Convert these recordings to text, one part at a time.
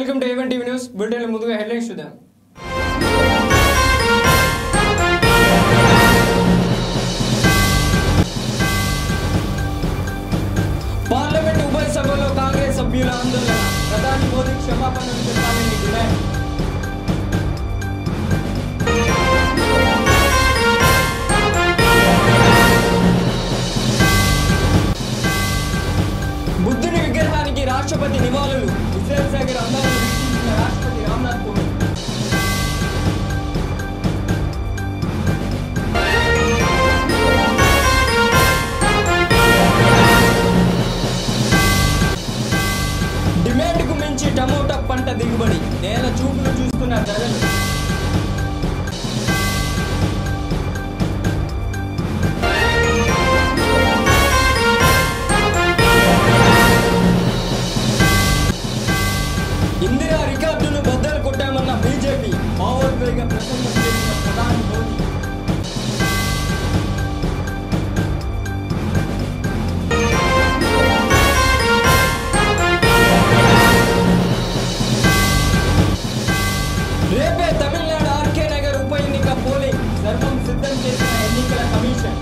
Welcome to A one TV news bulletin ముందుగా headlines చూద్దాం parliament ఉభయ సభలో కాంగ్రెస్ సభ్యుల ఆందోళన ప్రధాని మోదీ క్షమాపణలు చెప్పాలని డిమాండ్ బుద్ధుని విగ్రహానికి రాష్ట్రపతి నివాళులు హుస్సేన్ సాగర్ అందాలను వీక్షించిన రాష్ట్రపతి రామ్నాథ్ కోవింద్ డిమాండ్కు మించి టమోటా పంట దిగుబడి నేల చూపులు చూస్తున్న ధరలు ఇందిరా రికార్డును బద్దలు కొట్టామన్న బీజేపీ భావోద్వేగ ప్రసంగం చేసిన ప్రధాని మోదీ రేపే తమిళనాడు ఆర్కే నగర్ ఉప ఎన్నిక పోలింగ్ సర్వం సిద్ధం చేసిన ఎన్నికల కమిషన్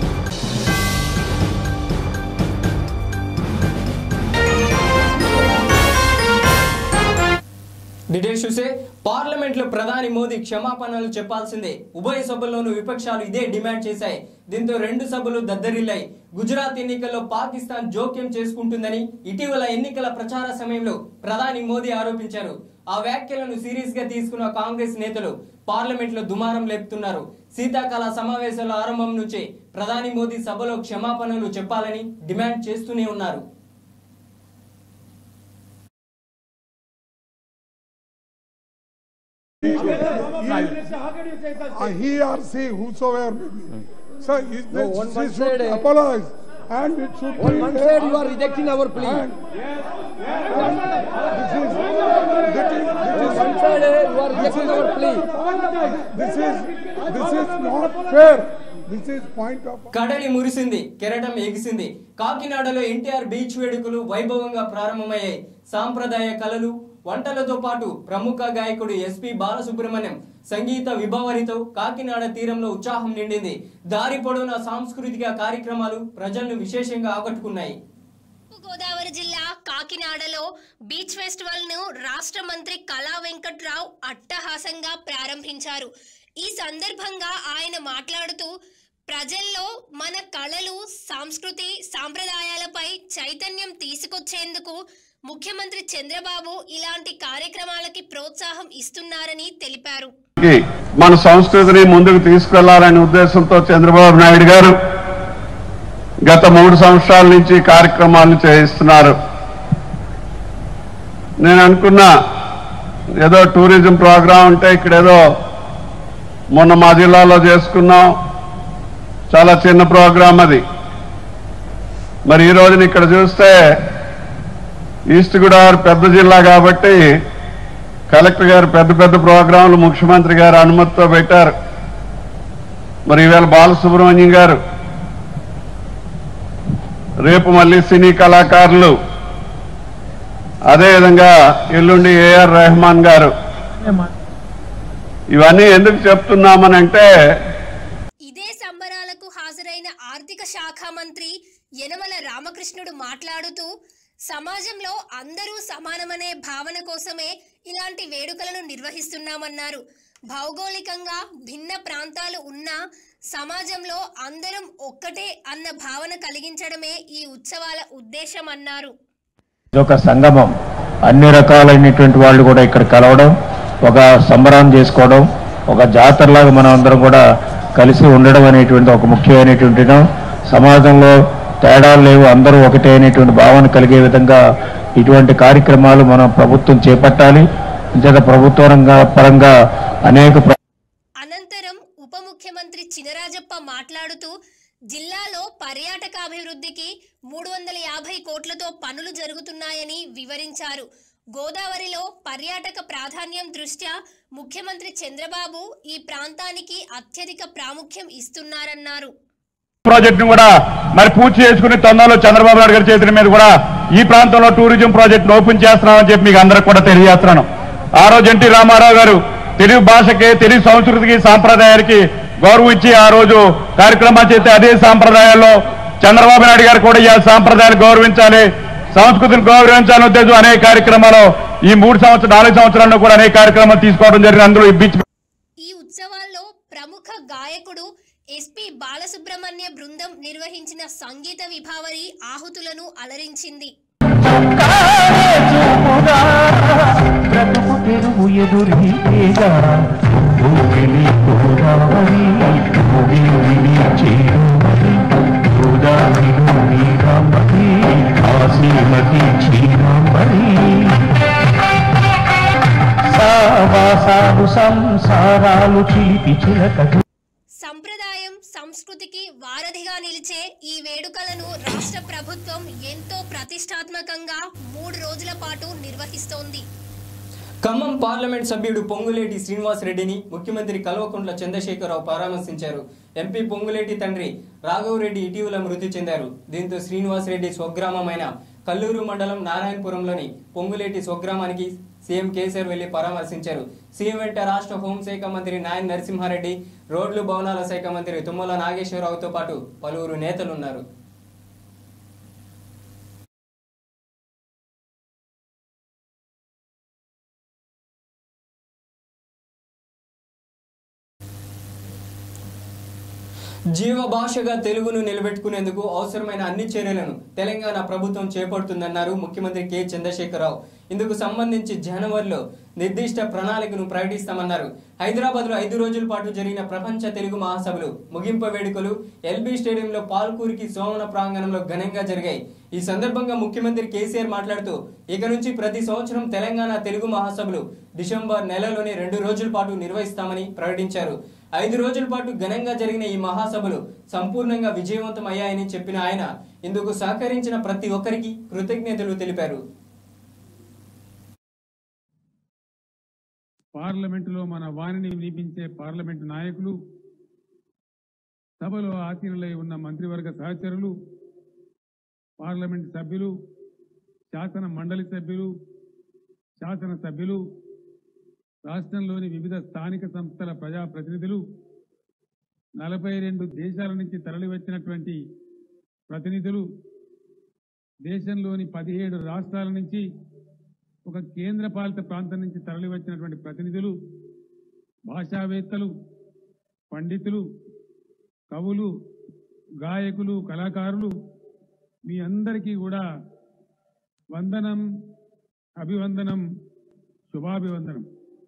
డీటెయిల్స్ చూస్తే పార్లమెంట్ లో ప్రధాని మోదీ క్షమాపణలు చెప్పాల్సిందే ఉభయ సభల్లోనూ విపక్షాలు ఇదే డిమాండ్ చేశాయి దీంతో రెండు సభలు దద్దరిల్లాయి గుజరాత్ ఎన్నికల్లో పాకిస్తాన్ జోక్యం చేసుకుంటుందని ఇటీవల ఎన్నికల ప్రచార సమయంలో ప్రధాని మోదీ ఆరోపించారు ఆ వ్యాఖ్యలను సీరియస్ గా తీసుకున్న కాంగ్రెస్ నేతలు పార్లమెంట్ లో దుమారం లేపుతున్నారు శీతాకాల సమావేశాల ఆరంభం నుంచే ప్రధాని మోదీ సభలో క్షమాపణలు చెప్పాలని డిమాండ్ చేస్తూనే ఉన్నారు Uh, he or she, whosoever may be. Sir, is No, this, on she one should side, eh, apologize and it should On be. one a- side, you are rejecting our plea. and- and This is, that is, On this one is, side, eh, you are rejecting our plea. this is, this is not fair. This is point of. కడలి మురిసింది కెరటం ఎగిసింది కాకినాడలో NTR beach వేడుకలు వైభవంగా ప్రారంభమయ్యాయి సాంప్రదాయ కళలు వంటలతో పాటు ప్రముఖ గాయకుడు ఎస్పి బాలసుబ్రహ్మణ్యం సంగీత విభవరితో కాకినాడ తీరంలో ఉత్సాహం నిండింది దారి పొడవునా సాంస్కృతిక కార్యక్రమాలు ప్రజలను విశేషంగా ఆకట్టుకున్నాయి తూర్పు గోదావరి జిల్లా కాకినాడలో బీచ్ ఫెస్టివల్ ను రాష్ట్ర మంత్రి కళా వెంకట్రావు అట్టహాసంగా ప్రారంభించారు ఈ సందర్భంగా ఆయన మాట్లాడుతూ ప్రజల్లో మన కళలు సంస్కృతి సాంప్రదాయాలపై చైతన్యం తీసుకొచ్చేందుకు ముఖ్యమంత్రి చంద్రబాబు ఇలాంటి కార్యక్రమాలకి ప్రోత్సాహం ఇస్తున్నారని తెలిపారు కి మన సంస్కృతిని ముందుకు తీసుకెళ్లాలనే ఉద్దేశంతో చంద్రబాబు నాయుడు గారు గత మూడు సంవత్సరాల నుంచి కార్యక్రమాలను చేయిస్తున్నారు నేను అనుకున్నా ఏదో టూరిజం ప్రోగ్రాం ఉంటే ఇక్కడ ఏదో మొన్న మా జిల్లాలో చేసుకున్నాం చాలా చిన్న ప్రోగ్రాం అది మరి ఈ రోజున ఇక్కడ చూస్తే ఈస్ట్ గోదావరి పెద్ద జిల్లా కాబట్టి కలెక్టర్ గారు పెద్ద పెద్ద ప్రోగ్రాంలు ముఖ్యమంత్రి గారు అనుమతితో పెట్టారు మరి ఈవేళ బాలసుబ్రహ్మణ్యం గారు రేపు మళ్ళీ సినీ కళాకారులు అదేవిధంగా ఎల్లుండి ఏఆర్ రెహమాన్ గారు ఇవన్నీ ఎందుకు చెప్తున్నామనంటే ఇదే సంబరాలకు హాజరైన ఆర్థిక శాఖ మంత్రి యనమల రామకృష్ణుడు మాట్లాడుతూ సమాజంలో అందరూ సమానమనే భావన కోసమే ఇలాంటి వేడుకలను నిర్వహిస్తున్నామన్నారు భౌగోళికంగా భిన్న ప్రాంతాలు ఉన్నా సమాజంలో అందరం ఒక్కటే అన్న భావన కలిగించడమే ఈ ఉత్సవాల ఉద్దేశం అన్నారు ఇదొక సంగమం అన్ని రకాలైనటువంటి వాళ్ళు కూడా ఇక్కడ కలవడం ఒక సంబరం చేసుకోవడం ఒక జాతరలాగా మనం అందరం కూడా కలిసి ఉండడం అనేటువంటి ఒక ముఖ్యమైనటువంటి సమాజంలో తేడాలు లేవు అందరూ ఒకటే అనేటువంటి భావన కలిగే విధంగా ఇటువంటి కార్యక్రమాలు మనం ప్రభుత్వం చేపట్టాలి ఇంతేత ప్రభుత్వ రంగ పరంగా అనేక ప్ర- అనంతరం ఉప ముఖ్యమంత్రి చినరాజప్ప మాట్లాడుతూ జిల్లాలో పర్యాటకాభివృద్ధికి మూడు వందల యాభై కోట్లతో పనులు జరుగుతున్నాయని వివరించారు గోదావరిలో పర్యాటక ప్రాధాన్యం దృష్ట్యా ముఖ్యమంత్రి చంద్రబాబు ఈ ప్రాంతానికి అత్యధిక ప్రాముఖ్యం ఇస్తున్నారన్నారు ప్రాజెక్ట్ ను కూడా మరి పూర్తి చేసుకుని తొందరలో చంద్రబాబు నాయుడు గారి చేతుల మీద కూడా ఈ ప్రాంతంలో టూరిజం ప్రాజెక్ట్ ఓపెన్ చేస్తున్నామని చెప్పి మీకు అందరికి కూడా తెలియజేస్తున్నాను ఆ రోజు ఎన్టీ రామారావు గారు తెలుగు భాషకి తెలుగు సంస్కృతికి సాంప్రదాయానికి గౌరవం ఇచ్చి ఆ రోజు కార్యక్రమాలు చేస్తే అదే సాంప్రదాయాల్లో చంద్రబాబు నాయుడు గారు కూడా ఈ సాంప్రదాయాలు గౌరవించాలి సంస్కృతిని గౌరవించాలనే ఉద్దేశం అనేక కార్యక్రమాలు ఈ మూడు సంవత్సరాలు నాలుగు సంవత్సరాల్లో కూడా అనేక కార్యక్రమాలు తీసుకోవడం జరిగింది అందులో ఈ బీచ్ ఈ ఉత్సవాల్లో ప్రముఖ గాయకుడు ఎస్పి బాలసుబ్రహ్మణ్య బృందం నిర్వహించిన సంగీత విభావరి ఆహుతులను అలరించింది బ్రతుకు తెరువు ఎదురీతేగా భూమిని గోదావరి భూమిని చేరుమతి గోదావరిలో నీరామతి కాశీమతి క్షీరాంబరి సావాసాలు సంసారాలు చిలిపి చిలకలు సంప్రదాయం సంస్కృతికి వారధిగా నిలిచే ఈ వేడుకలను రాష్ట్ర ప్రభుత్వం ఎంతో ప్రతిష్టాత్మకంగా మూడు రోజుల పాటు నిర్వహిస్తోంది ఖమ్మం పార్లమెంట్ సభ్యుడు పొంగులేటి శ్రీనివాస్ రెడ్డిని ముఖ్యమంత్రి కల్వకుంట్ల చంద్రశేఖరరావు పరామర్శించారు ఎంపీ పొంగులేటి తండ్రి రాఘవరెడ్డి ఇటీవల మృతి చెందారు దీంతో శ్రీనివాస్ రెడ్డి స్వగ్రామమైన కల్లూరు మండలం నారాయణపురంలోని పొంగులేటి స్వగ్రామానికి సీఎం కేసీఆర్ వెళ్లి పరామర్శించారు సీఎం వెంట రాష్ట్ర హోంశాఖ మంత్రి నాయన్ నరసింహారెడ్డి రోడ్లు భవనాల శాఖ మంత్రి తుమ్మల నాగేశ్వరరావుతో పాటు పలువురు నేతలున్నారు జీవ భాషగా తెలుగును నిలబెట్టుకునేందుకు అవసరమైన అన్ని చర్యలను తెలంగాణ ప్రభుత్వం చేపడుతుందన్నారు ముఖ్యమంత్రి కె చంద్రశేఖరరావు ఇందుకు సంబంధించి జనవరిలో నిర్దిష్ట ప్రణాళికను ప్రకటిస్తామన్నారు హైదరాబాద్ లో ఐదు రోజుల పాటు జరిగిన ప్రపంచ తెలుగు మహాసభలు ముగింపు వేడుకలు ఎల్బీ స్టేడియంలో పాల్కూరికి సోమన ప్రాంగణంలో ఘనంగా జరిగాయి ఈ సందర్భంగా ముఖ్యమంత్రి కేసీఆర్ మాట్లాడుతూ ఇక నుంచి ప్రతి సంవత్సరం తెలంగాణ తెలుగు మహాసభలు డిసెంబర్ నెలలోనే రెండు రోజుల పాటు నిర్వహిస్తామని ప్రకటించారు ఐదు రోజుల పాటు ఘనంగా జరిగిన ఈ మహాసభలు సంపూర్ణంగా విజయవంతం అయ్యాయని చెప్పిన ఆయన ఇందుకు సహకరించిన ప్రతి ఒక్కరికి కృతజ్ఞతలు తెలిపారు పార్లమెంటులో మన వాణిని వినిపించే పార్లమెంటు నాయకులు సభలో ఆసీనులై ఉన్న మంత్రివర్గ సహచరులు పార్లమెంటు సభ్యులు శాసన మండలి సభ్యులు శాసన సభ్యులు రాష్ట్రంలోని వివిధ స్థానిక సంస్థల ప్రజాప్రతినిధులు నలభై రెండు దేశాల నుంచి తరలివచ్చినటువంటి ప్రతినిధులు దేశంలోని పదిహేడు రాష్ట్రాల నుంచి ఒక కేంద్రపాలిత ప్రాంతం నుంచి తరలివచ్చినటువంటి ప్రతినిధులు భాషావేత్తలు పండితులు కవులు గాయకులు కళాకారులు మీ అందరికీ కూడా వందనం అభివందనం శుభాభివందనం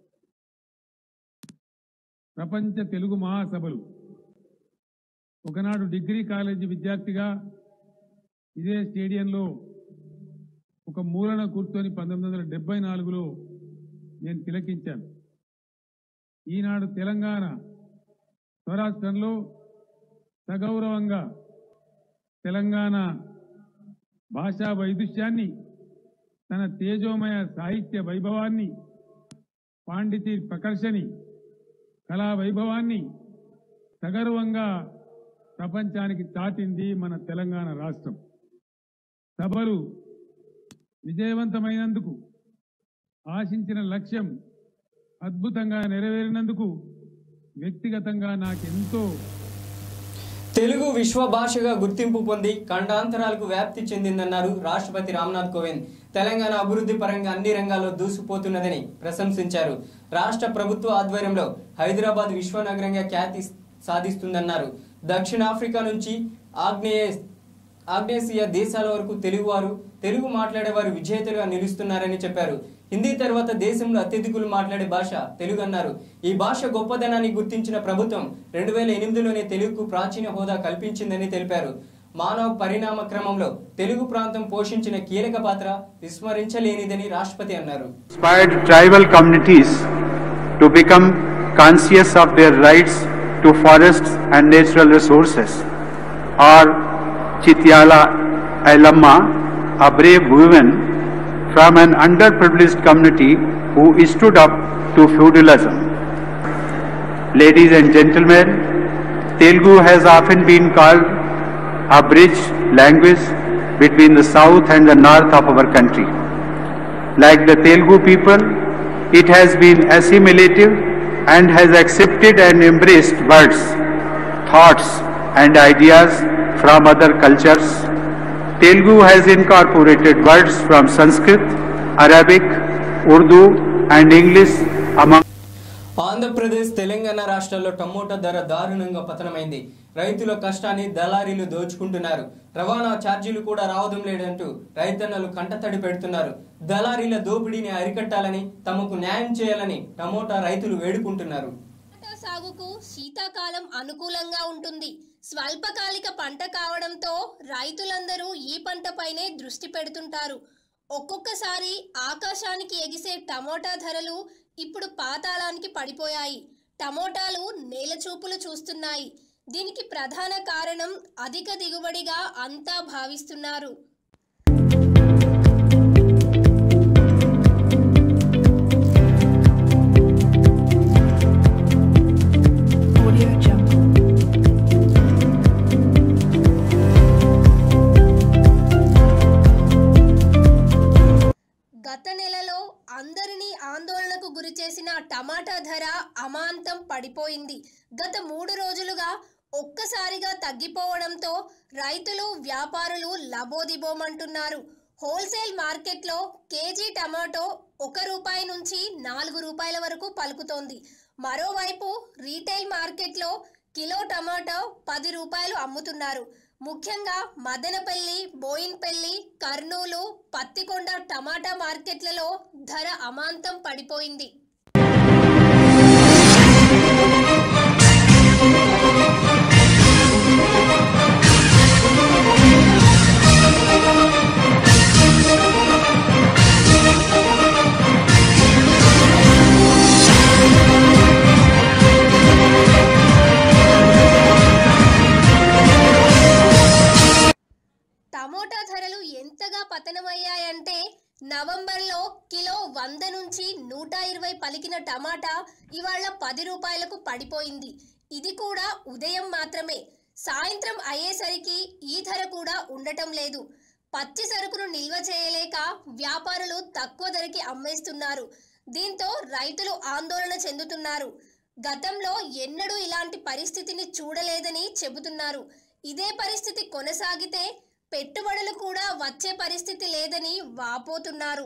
ప్రపంచ తెలుగు మహాసభలు ఒకనాడు డిగ్రీ కాలేజీ విద్యార్థిగా ఇదే స్టేడియంలో ఒక మూలన కూర్చొని పంతొమ్మిది వందల డెబ్బై నాలుగులో నేను తిలకించాను ఈనాడు తెలంగాణ స్వరాష్ట్రంలో సగౌరవంగా తెలంగాణ భాషా వైదుష్యాన్ని తన తేజోమయ సాహిత్య వైభవాన్ని పాండితీ ప్రకర్షని కళా వైభవాన్ని సగర్వంగా ప్రపంచానికి చాటింది మన తెలంగాణ రాష్ట్రం సభలు విజయవంతమైనందుకు ఆశించిన లక్ష్యం అద్భుతంగా నెరవేరినందుకు వ్యక్తిగతంగా నాకెంతో తెలుగు విశ్వ భాషగా గుర్తింపు పొంది ఖండాంతరాలకు వ్యాప్తి చెందిందన్నారు రాష్ట్రపతి రామ్నాథ్ కోవింద్ తెలంగాణ అభివృద్ధి పరంగా అన్ని రంగాల్లో దూసుకుపోతున్నదని ప్రశంసించారు రాష్ట్ర ప్రభుత్వ ఆధ్వర్యంలో హైదరాబాద్ విశ్వనగరంగా ఖ్యాతి సాధిస్తుందన్నారు దక్షిణాఫ్రికా నుంచి ఆగ్నేయ ఆగ్నేసియా దేశాల వరకు తెలుగువారు తెలుగు మాట్లాడేవారు విజేతలుగా నిలుస్తున్నారని చెప్పారు హిందీ తర్వాత దేశంలో అత్యధికులు మాట్లాడే భాష తెలుగు అన్నారు ఈ భాష గొప్పదనాన్ని గుర్తించిన ప్రభుత్వం రెండు వేల ఎనిమిదిలోనే తెలుగుకు ప్రాచీన హోదా కల్పించిందని తెలిపారు మానవ పరిణామ క్రమంలో తెలుగు ప్రాంతం పోషించిన కీలక పాత్ర విస్మరించలేనిదని రాష్ట్రపతి అన్నారు inspired tribal communities to become conscious of their rights to forests and natural resources. Or Chityala Ailamma, a brave woman from an underprivileged community who stood up to feudalism. Ladies and gentlemen, Telugu has often been called a bridge language between the south and the north of our country. Like the Telugu people, it has been assimilative and has accepted and embraced words, thoughts, and ideas from other cultures. Telugu has incorporated words from Sanskrit, Arabic, Urdu, and English among Andhra Pradesh Telangana రాష్ట్రాల్లో tomato ధర దారుణంగా పతనమైంది రైతుల కష్టాన్ని దళారీలు దోచుకుంటున్నారు రవాణా ఛార్జీలు కూడా రావడం లేదంటూ రైతన్నలు కంటతడి పెడుతున్నారు దళారీల దోపిడీని అరికట్టాలని తమకు న్యాయం చేయాలని టమోటా రైతులు వేడుకుంటున్నారు టమాటా సాగుకు శీతాకాలం అనుకూలంగా ఉంటుంది స్వల్పకాలిక పంట కావడంతో రైతులందరూ ఈ పంటపైనే దృష్టి పెడుతుంటారు ఒక్కొక్కసారి ఆకాశానికి ఎగిసే టమోటా ధరలు ఇప్పుడు పాతాళానికి పడిపోయాయి టమోటాలు నేలచూపులు చూస్తున్నాయి దీనికి ప్రధాన కారణం అధిక దిగుబడిగా అంతా భావిస్తున్నారు గత నెలలో అందరినీ ఆందోళనకు గురిచేసిన టమాటా ధర అమాంతం పడిపోయింది గత మూడు రోజులుగా ఒక్కసారిగా తగ్గిపోవడంతో రైతులు వ్యాపారులు లబోదిబోమంటున్నారు హోల్సేల్ మార్కెట్లో కేజీ టమాటో ఒక రూపాయి నుంచి నాలుగు రూపాయల వరకు పలుకుతోంది మరోవైపు రీటైల్ మార్కెట్లో కిలో టమాటో పది రూపాయలు అమ్ముతున్నారు ముఖ్యంగా మదనపల్లి బోయిన్పల్లి కర్నూలు పత్తికొండ టమాటా మార్కెట్లలో ధర అమాంతం పడిపోయింది టమోటా ధరలు ఎంతగా పతనమయ్యాయంటే నవంబర్లో కిలో వంద నుంచి నూట ఇరవై పలికిన టమాటా ఇవాళ పది రూపాయలకు పడిపోయింది ఇది కూడా ఉదయం మాత్రమే సాయంత్రం అయ్యేసరికి ఈ ధర కూడా ఉండటం లేదు పచ్చి సరుకును నిల్వ చేయలేక వ్యాపారులు తక్కువ ధరకి అమ్మేస్తున్నారు దీంతో రైతులు ఆందోళన చెందుతున్నారు గతంలో ఎన్నడూ ఇలాంటి పరిస్థితిని చూడలేదని చెబుతున్నారు ఇదే పరిస్థితి కొనసాగితే పెట్టుబడులు కూడా వచ్చే పరిస్థితి లేదని వాపోతున్నారు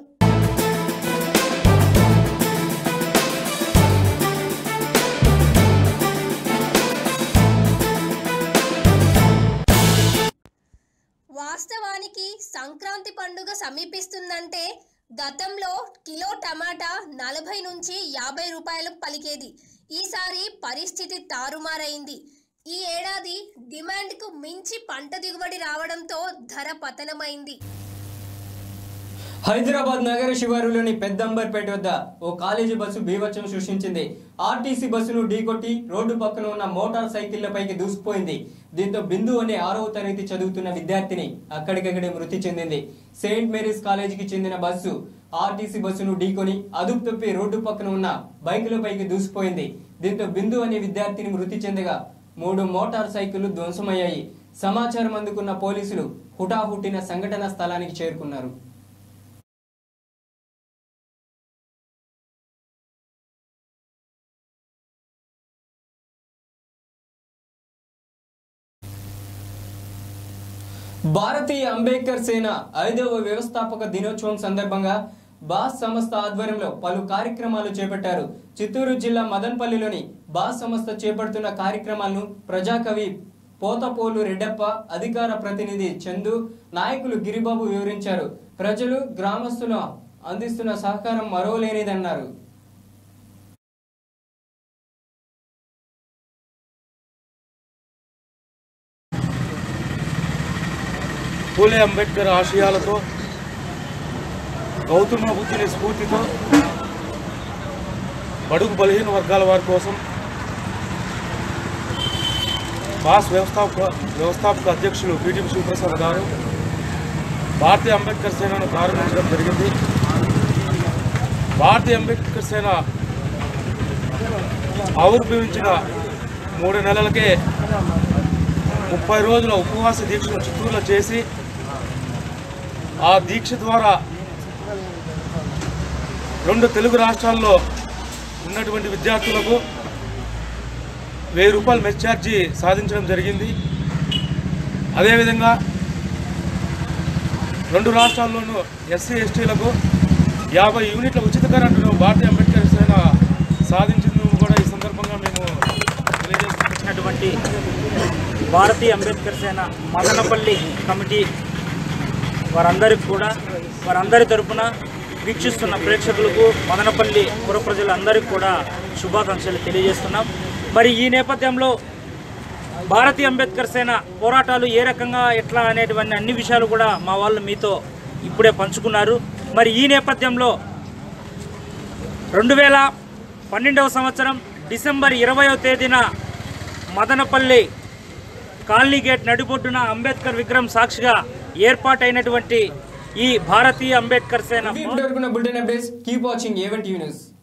వాస్తవానికి సంక్రాంతి పండుగ సమీపిస్తుందంటే గతంలో కిలో టమాటా నలభై నుంచి యాభై రూపాయలు పలికేది ఈసారి పరిస్థితి తారుమారైంది ఈ ఏడాది డిమాండ్కు మించి పంట దిగుబడి రావడంతో ధర పతనమైంది హైదరాబాద్ నగర శివారులోని పెద్దంబర్పేట వద్ద ఓ కాలేజీ బస్సు బీభత్సం సృష్టించింది ఆర్టీసీ బస్సును ఢీకొట్టి రోడ్డు పక్కన ఉన్న మోటార్ సైకిళ్లపైకి దూసుకుపోయింది దీంతో బిందు అనే ఆరవ తరగతి చదువుతున్న విద్యార్థిని అక్కడికక్కడే మృతి చెందింది సెయింట్ మేరీస్ కాలేజీకి చెందిన బస్సు ఆర్టీసీ బస్సును ఢీకొని అదుపు తప్పి రోడ్డు పక్కన ఉన్న బైకులపైకి దూసిపోయింది దీంతో బిందు అనే విద్యార్థిని మృతి చెందగా మూడు మోటార్ సైకిళ్లు ధ్వంసమయ్యాయి సమాచారం అందుకున్న పోలీసులు హుటాహుటిన సంఘటన స్థలానికి చేరుకున్నారు భారతీయ అంబేద్కర్ సేన ఐదవ వ్యవస్థాపక దినోత్సవం సందర్భంగా బాస్ సంస్థ ఆధ్వర్యంలో పలు కార్యక్రమాలు చేపట్టారు చిత్తూరు జిల్లా మదన్పల్లిలోని బాస్ సంస్థ చేపడుతున్న కార్యక్రమాలను ప్రజాకవి పోతపోలు రెడ్డప్ప అధికార ప్రతినిధి చందు నాయకులు గిరిబాబు వివరించారు ప్రజలు గ్రామస్తులు అందిస్తున్న సహకారం మరోలేనిదన్నారు పూలే అంబేద్కర్ ఆశయాలతో గౌతమ బుద్ధుని స్ఫూర్తితో బడుగు బలహీన వర్గాల వారి కోసం బాస్ వ్యవస్థాపక వ్యవస్థాపక అధ్యక్షులు పిటిపి శివప్రసాద్ గారు భారతీయ అంబేద్కర్ సేనను ప్రారంభించడం జరిగింది భారతీయ అంబేద్కర్ సేన ఆవిర్భవించిన మూడు నెలలకే ముప్పై రోజుల ఉపవాస దీక్షను చిత్తూరులో చేసి ఆ దీక్ష ద్వారా రెండు తెలుగు రాష్ట్రాల్లో ఉన్నటువంటి విద్యార్థులకు వెయ్యి రూపాయలు మెస్ ఛార్జీ సాధించడం జరిగింది అదేవిధంగా రెండు రాష్ట్రాల్లోనూ ఎస్సీ ఎస్టీలకు యాభై యూనిట్ల ఉచిత కరెంటును భారతీయ అంబేద్కర్ సేన సాధించిందని కూడా ఈ సందర్భంగా మేము తెలియజేస్తున్నాం ఇచ్చినటువంటి భారతీయ అంబేద్కర్ సేన మదనపల్లి కమిటీ వారందరికి కూడా వారందరి తరపున వీక్షిస్తున్న ప్రేక్షకులకు మదనపల్లి పుర ప్రజలందరికీ కూడా శుభాకాంక్షలు తెలియజేస్తున్నాం మరి ఈ నేపథ్యంలో భారతీయ అంబేద్కర్ సేన పోరాటాలు ఏ రకంగా ఎట్లా అనేటువంటి అన్ని విషయాలు కూడా మా వాళ్ళు మీతో ఇప్పుడే పంచుకున్నారు మరి ఈ నేపథ్యంలో రెండు వేల పన్నెండవ సంవత్సరం డిసెంబర్ ఇరవయో తేదీన మదనపల్లి కాలనీ గేట్ నడిబొడ్డున అంబేద్కర్ విగ్రహం సాక్షిగా ఏర్పాటైనటువంటి ఈ భారతీయ అంబేద్కర్ సేన ఇవి ఇప్పటివరకు ఉన్న bulletin updates keep watching A one TV news